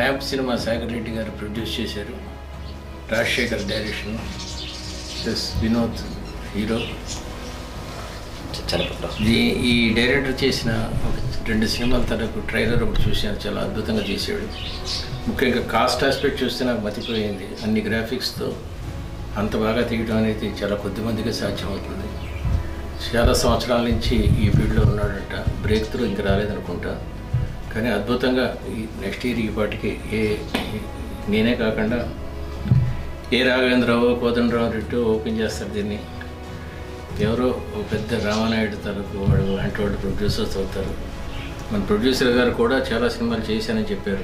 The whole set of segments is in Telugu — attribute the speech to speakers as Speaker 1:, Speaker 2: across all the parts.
Speaker 1: ల్యాంప్ సినిమా సాగర్ రెడ్డి గారు ప్రొడ్యూస్ చేశారు Rajasekhar direction plus Vinod hero
Speaker 2: Chalapathi Rao
Speaker 1: ఈ- ఈ డైరెక్టర్ చేసిన ఒక రెండు సినిమాల తరకు ట్రైలర్ ఒకటి చూశాను చాలా అద్భుతంగా చేశాడు ముఖ్యంగా కాస్ట్ ఆస్పెక్ట్ చూస్తే నాకు మతిపోయింది అన్ని గ్రాఫిక్స్తో అంత బాగా తీయడం అనేది చాలా కొద్ది మందికి సాధ్యమవుతుంది చాలా సంవత్సరాల నుంచి ఈ ఫీల్డ్లో ఉన్నాడంట బ్రేక్ త్రూ ఇంకా రాలేదనుకుంటా కానీ అద్భుతంగా ఈ నెక్స్ట్ ఇయర్ ఈ పాటికి ఏ నేనే కాకుండా ఏ రాఘవేంద్రరావు కోదండరావు రెడ్డి ఓపెన్ చేస్తారు దీన్ని ఎవరో ఒక పెద్ద రామానాయుడు తరకు వాడు లాంటి వాళ్ళు ప్రొడ్యూసర్స్ అవుతారు మన ప్రొడ్యూసర్ గారు కూడా చాలా సినిమాలు చేశానని చెప్పారు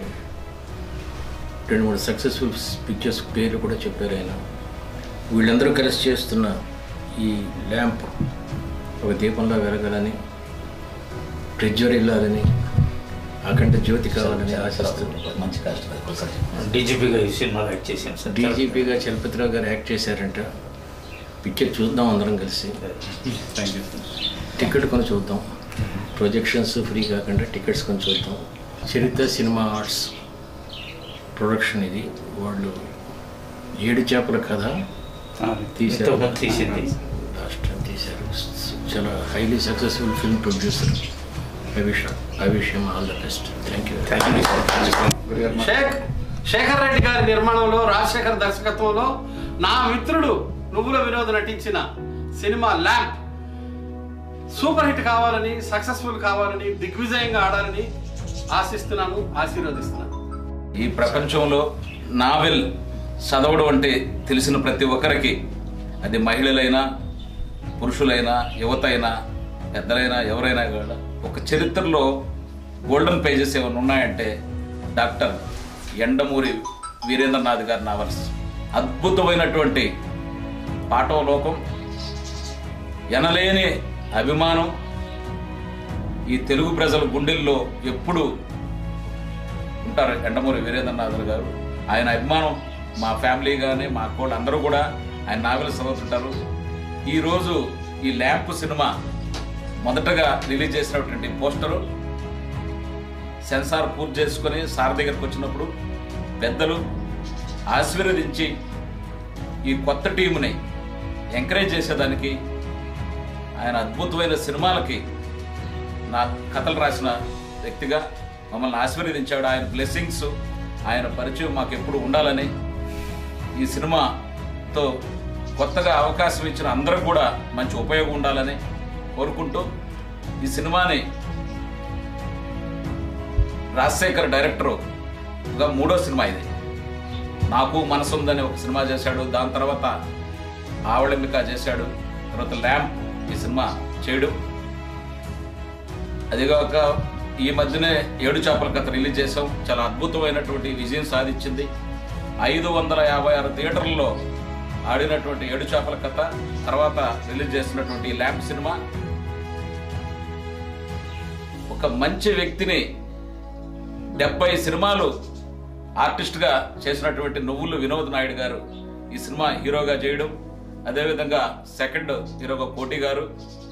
Speaker 1: రెండు మూడు సక్సెస్ఫుల్ పిక్చర్స్ పేర్లు కూడా చెప్పారు ఆయన వీళ్ళందరూ కలిసి చేస్తున్న ఈ ల్యాంప్ ఒక దీపంలో వెలగాలని ప్రజ్వరిల్లాలని అఖండ జ్యోతి కావాలని ఆశిస్తుంది
Speaker 2: మంచి కాస్ట్
Speaker 3: డీజీపీగా ఈ సినిమాలో యాక్ట్ చేశాను సార్
Speaker 1: డీజీపీగా చలపతిరావు గారు యాక్ట్ చేశారంట పిక్చర్ చూద్దాం అందరం కలిసి
Speaker 3: థ్యాంక్ యూ
Speaker 1: టికెట్ కొని చూద్దాం ప్రొజెక్షన్స్ ఫ్రీ కాకుండా టికెట్స్ కొని చూద్దాం చరిత్ర సినిమా ఆర్ట్స్ ప్రొడక్షన్ ఇది వాళ్ళు ఏడు చేపల కథ తీశారు
Speaker 3: ఇంతకుముందు తీసింది
Speaker 1: లాస్ట్ టైం తీశారు చాలా highly successful film producer I wish I wish all the best thank you
Speaker 3: thank you
Speaker 4: షేక్ శేఖర్ రెడ్డి గారి నిర్మాణంలో రాజశేఖర్ దర్శకత్వంలో నా మిత్రుడు నువ్వుల వినోద్ నటించిన సినిమా ల్యాంప్ సూపర్ హిట్ కావాలని సక్సెస్ఫుల్ కావాలని దిగ్విజయంగా ఆడాలని ఆశిస్తున్నాను ఆశీర్వదిస్తున్నాను
Speaker 5: ఈ ప్రపంచంలో నావెల్ చదవడం అంటే తెలిసిన ప్రతి ఒక్కరికి అది మహిళలైనా పురుషులైనా యువత అయినా పెద్దలైనా ఎవరైనా కూడా ఒక చరిత్రలో గోల్డెన్ పేజెస్ ఏమైనా ఉన్నాయంటే డాక్టర్ ఎండమూరి వీరేంద్రనాథ్ గారి నావల్స్ అద్భుతమైనటువంటి పాఠవలోకం ఎనలేని అభిమానం ఈ తెలుగు ప్రజల గుండెల్లో ఎప్పుడు ఉంటారు ఎండమూరి వీరేంద్రనాథ్ గారు ఆయన అభిమానం మా ఫ్యామిలీ కానీ మా అక్క వాళ్ళు అందరూ కూడా ఆయన నావెల్స్ చదువుతుంటారు ఈరోజు ఈ ల్యాంప్ సినిమా మొదటగా రిలీజ్ చేసినటువంటి పోస్టరు సెన్సార్ పూర్తి చేసుకొని సార్ దగ్గరకు వచ్చినప్పుడు పెద్దలు ఆశీర్వదించి ఈ కొత్త టీముని ఎంకరేజ్ చేసేదానికి ఆయన అద్భుతమైన సినిమాలకి నా కథలు రాసిన వ్యక్తిగా మమ్మల్ని ఆశీర్వదించాడు ఆయన బ్లెస్సింగ్స్ ఆయన పరిచయం మాకు ఎప్పుడు ఉండాలని ఈ సినిమాతో కొత్తగా అవకాశం ఇచ్చిన అందరూ కూడా మంచి ఉపయోగం ఉండాలని కోరుకుంటూ ఈ సినిమాని రాజశేఖర్ డైరెక్టర్గా మూడో సినిమా ఇది నాకు మనసు ఉందని ఒక సినిమా చేశాడు దాని తర్వాత ఆవళంబిక చేశాడు తర్వాత ల్యాంప్ ఈ సినిమా చేయడం అదిగాక ఈ మధ్యనే ఏడు చేపల కథ రిలీజ్ చేసాం చాలా అద్భుతమైనటువంటి విజయం సాధించింది ఐదు వందల యాభై ఆరు థియేటర్లలో ఆడినటువంటి ఏడు చేపల కథ తర్వాత రిలీజ్ చేసినటువంటి ఈ ల్యాంప్ సినిమా ఒక మంచి వ్యక్తిని డెబ్బై సినిమాలు ఆర్టిస్ట్గా చేసినటువంటి నువ్వులు వినోద్ నాయుడు గారు ఈ సినిమా హీరోగా చేయడం అదేవిధంగా సెకండ్ హీరోగా కోటి గారు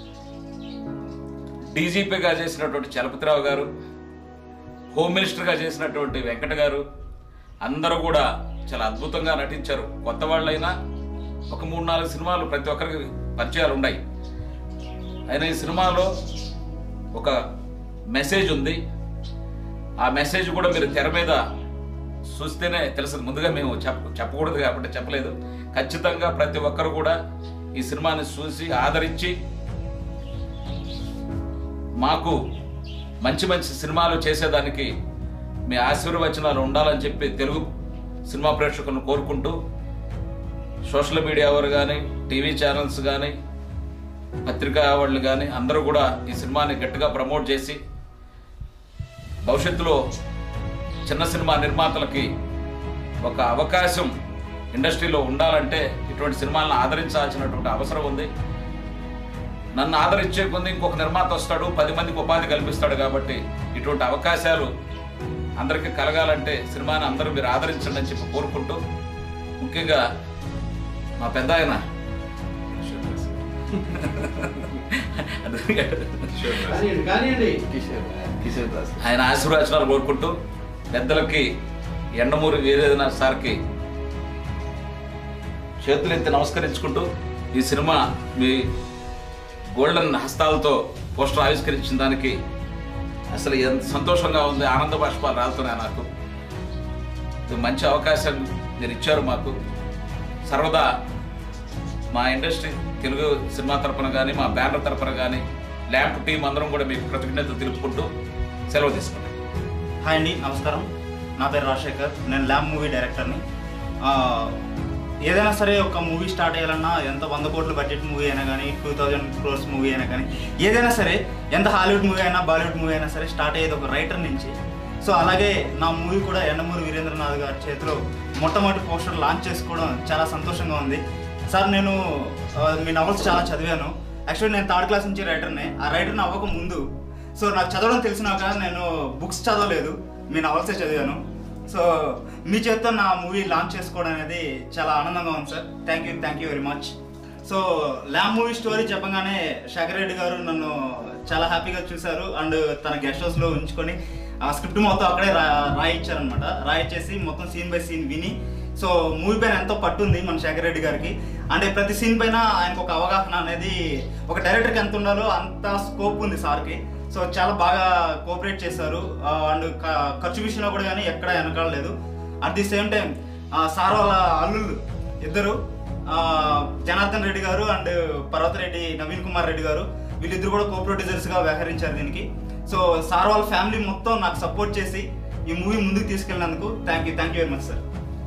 Speaker 5: డీజీపీగా చేసినటువంటి చలపతిరావు గారు హోమ్ మినిస్టర్గా చేసినటువంటి వెంకట గారు అందరూ కూడా చాలా అద్భుతంగా నటించారు కొత్త వాళ్ళైనా ఒక మూడు నాలుగు సినిమాలు ప్రతి ఒక్కరికి పరిచయాలు ఉన్నాయి అయినా ఈ సినిమాలో ఒక మెసేజ్ ఉంది ఆ మెసేజ్ కూడా మీరు తెర మీద చూస్తేనే తెలుస్తుంది ముందుగా మేము చెప్ప చెప్పకూడదు కాబట్టి చెప్పలేదు ఖచ్చితంగా ప్రతి ఒక్కరు కూడా ఈ సినిమాని చూసి ఆదరించి మాకు మంచి మంచి సినిమాలు చేసేదానికి మీ ఆశీర్వచనాలు ఉండాలని చెప్పి తెలుగు సినిమా ప్రేక్షకులను కోరుకుంటూ సోషల్ మీడియా వారు కానీ టీవీ ఛానల్స్ కానీ పత్రికా వాళ్ళు కానీ అందరూ కూడా ఈ సినిమాని గట్టిగా ప్రమోట్ చేసి భవిష్యత్తులో చిన్న సినిమా నిర్మాతలకి ఒక అవకాశం ఇండస్ట్రీలో ఉండాలంటే ఇటువంటి సినిమాలను ఆదరించాల్సినటువంటి అవసరం ఉంది నన్ను ఆదరించే కొంది ఇంకొక నిర్మాత వస్తాడు పది మందికి ఉపాధి కల్పిస్తాడు కాబట్టి ఇటువంటి అవకాశాలు అందరికీ కలగాలంటే సినిమాని అందరూ మీరు ఆదరించండి అని చెప్పి కోరుకుంటూ ముఖ్యంగా మా పెద్ద ఆయన
Speaker 4: కానివ్వండి
Speaker 1: కిషోర్ దాస్
Speaker 5: ఆయన ఆశీర్వచనాలు కోరుకుంటూ పెద్దలకి ఎండమూరి వీరేంద్రనాథ్ సార్కి చేతులెత్తి నమస్కరించుకుంటూ ఈ సినిమా మీ గోల్డెన్ హస్తాలతో పోస్టర్ ఆవిష్కరించిన దానికి అసలు ఎంత సంతోషంగా ఉంది ఆనంద బాష్పాలు రాలుతున్నాయి నాకు ఇది మంచి అవకాశం మీరు ఇచ్చారు మాకు సర్వదా మా ఇండస్ట్రీ తెలుగు సినిమా తరపున కానీ మా బ్యానర్ తరపున కానీ ల్యాంప్ టీం అందరం కూడా మీకు కృతజ్ఞతలు తెలుపుకుంటూ సెలవు తీసుకున్నాం
Speaker 2: హాయ్ అండి నమస్కారం నా పేరు రాజశేఖర్ నేను ల్యాబ్ మూవీ డైరెక్టర్ని ఆ, ఏదైనా సరే ఒక మూవీ స్టార్ట్ చేయాలన్నా ఎంత వంద కోట్ల బడ్జెట్ మూవీ అయినా కానీ టూ థౌజండ్ క్రోర్స్ మూవీ అయినా కానీ ఏదైనా సరే ఎంత హాలీవుడ్ మూవీ అయినా బాలీవుడ్ మూవీ అయినా సరే స్టార్ట్ అయ్యేది ఒక రైటర్ నుంచి సో అలాగే నా మూవీ కూడా ఎండమూరి వీరేంద్రనాథ్ గారి చేతిలో మొట్టమొదటి పోస్టర్ లాంచ్ చేసుకోవడం చాలా సంతోషంగా ఉంది సార్ నేను ఆ, మీ నవల్స్ చాలా చదివాను యాక్చువల్లీ నేను థర్డ్ క్లాస్ నుంచి రైటర్నే ఆ రైటర్ని అవ్వక ముందు సో నాకు చదవడం తెలిసినాక నేను బుక్స్ చదవలేదు మీ నవల్సే చదివాను సో మీ చేత్తో నా మూవీ లాంచ్ చేసుకోవడం అనేది చాలా ఆనందంగా ఉంది sir thank you thank you very much so lamp movie story చెప్పగానే శేఖర్ రెడ్డి గారు నన్ను చాలా హ్యాపీగా చూశారు అండ్ తన గెస్ట్ హౌస్లో ఉంచుకొని ఆ స్క్రిప్ట్ మొత్తం అక్కడే రా రాయిచ్చారనమాట రాయిచ్చేసి మొత్తం సీన్ బై సీన్ విని సో మూవీ పైన ఎంతో పట్టుంది మన శేఖర్ రెడ్డి గారికి అంటే ప్రతి సీన్ పైన ఆయనకు ఒక అవగాహన అనేది ఒక డైరెక్టర్కి ఎంత ఉండాలో అంత స్కోప్ ఉంది సార్కి సో చాలా బాగా కోఆపరేట్ చేశారు అండ్ ఖర్చు విషయంలో కూడా కానీ ఎక్కడ వెనకాడలేదు at the same time sir వాళ్ళ అల్లుళ్ళు ఇద్దరు ఆ, జనార్దన్ రెడ్డి గారు అండ్ పర్వత రెడ్డి నవీన్ కుమార్ రెడ్డి గారు వీళ్ళిద్దరు కూడా కో ప్రొడ్యూసర్స్ గా వ్యవహరించారు దీనికి సో సార్ వాళ్ళ ఫ్యామిలీ మొత్తం నాకు సపోర్ట్ చేసి ఈ మూవీ ముందుకు తీసుకెళ్ళినందుకు thank you thank you very much sir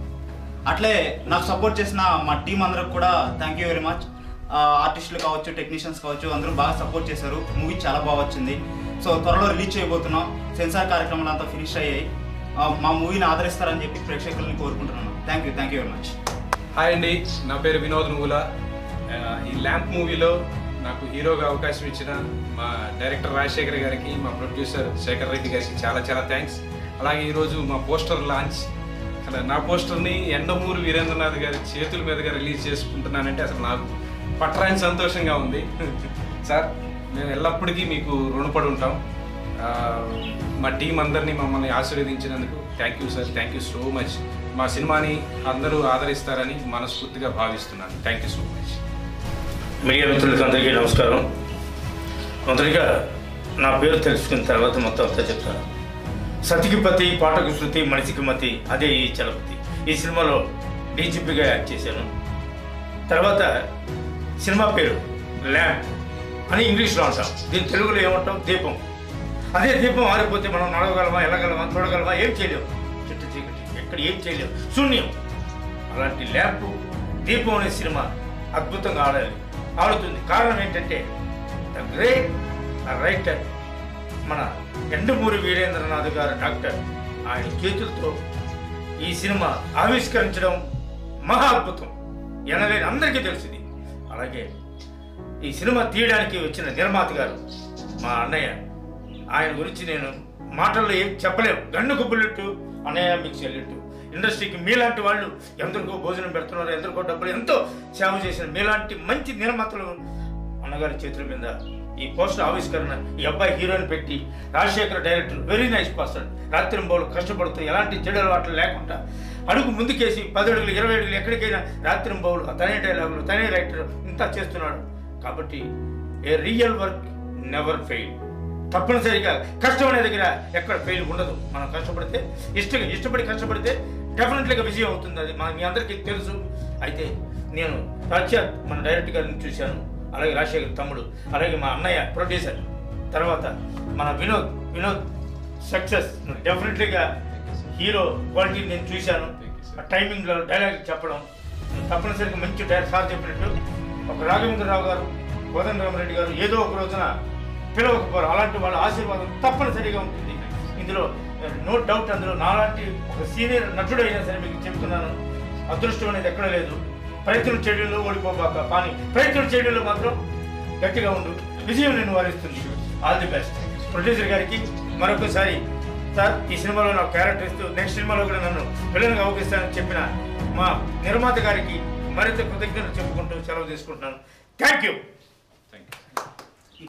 Speaker 2: అట్లే నాకు సపోర్ట్ చేసిన మా టీం అందరికి కూడా థ్యాంక్ యూ వెరీ మచ్ ఆర్టిస్టులు కావచ్చు టెక్నీషియన్స్ కావచ్చు అందరూ బాగా సపోర్ట్ చేశారు మూవీ చాలా బాగా వచ్చింది సో త్వరలో రిలీజ్ చేయబోతున్నాం సెన్సార్ కార్యక్రమాలు అంతా ఫినిష్ అయ్యాయి ఆ, మా మూవీని ఆదరిస్తారని చెప్పి ప్రేక్షకుల్ని కోరుకుంటున్నాను thank you thank you very much
Speaker 6: hi అండి నా పేరు వినోద్ నువ్వుల ఆ, ఈ ల్యాంప్ మూవీలో నాకు హీరోగా అవకాశం ఇచ్చిన మా డైరెక్టర్ రాజశేఖర్ గారికి మా ప్రొడ్యూసర్ శేఖర్ రెడ్డి గారికి చాలా చాలా థ్యాంక్స్ అలాగే ఈరోజు మా పోస్టర్ లాంచ్ అసలు నా పోస్టర్ని ఎండమూరు వీరేంద్రనాథ్ గారి చేతుల మీదుగా రిలీజ్ చేసుకుంటున్నానంటే అసలు నాకు పట్టరాని సంతోషంగా ఉంది సార్ మేము ఎల్లప్పటికీ మీకు రుణపడి ఉంటాం ఆ, మా టీం అందరినీ మమ్మల్ని ఆశీర్వదించినందుకు thank you sir thank you so much మా సినిమాని అందరూ ఆదరిస్తారని మనస్ఫూర్తిగా భావిస్తున్నాను thank you so much
Speaker 3: media మిత్రులకు అందరికీ నమస్కారం మొదటిగా నా పేరు తెలుసుకున్న తర్వాత మొత్తం అంతా చెప్తాను సతికి పతి పాటకు శృతి మనిషికి మతి అదే ఈ చలపతి ఈ సినిమాలో డీజీపీగా యాక్ట్ చేశాను తర్వాత సినిమా పేరు ల్యాంప్ అని ఇంగ్లీష్లో అంటాం దీని తెలుగులో ఏమంటాం దీపం అదే దీపం ఆరిపోతే మనం నడవగలమా వెళ్ళగలమా చూడగలమా ఏం చేయలేము చెట్టు చీకటి ఎక్కడ ఏం చేయలేము శూన్యం అలాంటి ల్యాంప్ దీపం అనే సినిమా అద్భుతంగా ఆడాలి ఆడుతుంది కారణం ఏంటంటే ద గ్రేట్ రైటర్ మన ఎండమూరి వీరేంద్రనాథ్ గారు డాక్టర్ ఆయన చేతులతో ఈ సినిమా ఆవిష్కరించడం మహా అద్భుతం ఎనలేని అందరికీ తెలిసింది అలాగే ఈ సినిమా తీయడానికి వచ్చిన నిర్మాత గారు మా అన్నయ్య ఆయన గురించి నేను మాటల్లో ఏం చెప్పలేము గన్నుకు బుల్లెట్ అన్నయ్య మీకు చెల్లెట్టు ఇండస్ట్రీకి మీలాంటి వాళ్ళు ఎందరికో భోజనం పెడుతున్నారు ఎందరికో డబ్బులు ఎంతో సేవ చేసిన మీలాంటి మంచి నిర్మాతలు అన్నగారి చేతుల మీద ఈ పోస్టర్ ఆవిష్కరణ ఈ అబ్బాయి హీరోని పెట్టి Rajasekhar director very nice person రాత్రి బౌలు కష్టపడుతూ ఎలాంటి చెడు అలవాట్లు లేకుండా అడుగు ముందుకేసి పది అడుగులు ఇరవై అడుగులు ఎక్కడికైనా రాత్రి బౌలు తనే డైలాగులు తనే రైటర్ ఇంత చేస్తున్నాడు కాబట్టి a real work never fail తప్పనిసరిగా కష్టం అనే దగ్గర ఎక్కడ ఫెయిల్ ఉండదు మనం కష్టపడితే ఇష్టంగా ఇష్టపడి కష్టపడితే డెఫినెట్లీగా విజయం అవుతుంది అది మా మీ అందరికీ తెలుసు అయితే నేను సాక్షాత్ మన డైరెక్టర్ గారిని చూశాను అలాగే రాజశేఖర్ తమ్ముడు అలాగే మా అన్నయ్య ప్రొడ్యూసర్ తర్వాత మన వినోద్ వినోద్ సక్సెస్ డెఫినెట్లీగా హీరో క్వాలిటీ నేను చూశాను ఆ టైమింగ్లో డైలాగ్ చెప్పడం తప్పనిసరిగా మంచి డైరెక్ట్ సార్ చెప్పినట్టు ఒక రాఘవేంద్రరావు గారు కోదండ రామరెడ్డి గారు ఏదో ఒక రోజున పిలవకపోరు అలాంటి వాళ్ళ ఆశీర్వాదం తప్పనిసరిగా ఉంటుంది ఇందులో నో డౌట్ అందులో నాలాంటి ఒక సీనియర్ నటుడు అయినా సరే మీకు చెప్తున్నాను అదృష్టం అనేది ఎక్కడ లేదు ప్రయత్నం చేయడంలో ఓడిపోబాక కానీ ప్రయత్నం చేయడంలో మాత్రం గట్టిగా ఉండు విజయం నేను వారిస్తుంది ఆల్ ది బెస్ట్ ప్రొడ్యూసర్ గారికి మరొకసారి సార్ ఈ సినిమాలో నాకు క్యారెక్టర్ ఇస్తూ నెక్స్ట్ సినిమాలో కూడా నన్ను విలన్గా అవగిస్తానని చెప్పిన మా నిర్మాత గారికి మరింత కృతజ్ఞతలు చెప్పుకుంటూ సెలవు తీసుకుంటున్నాను థ్యాంక్ యూ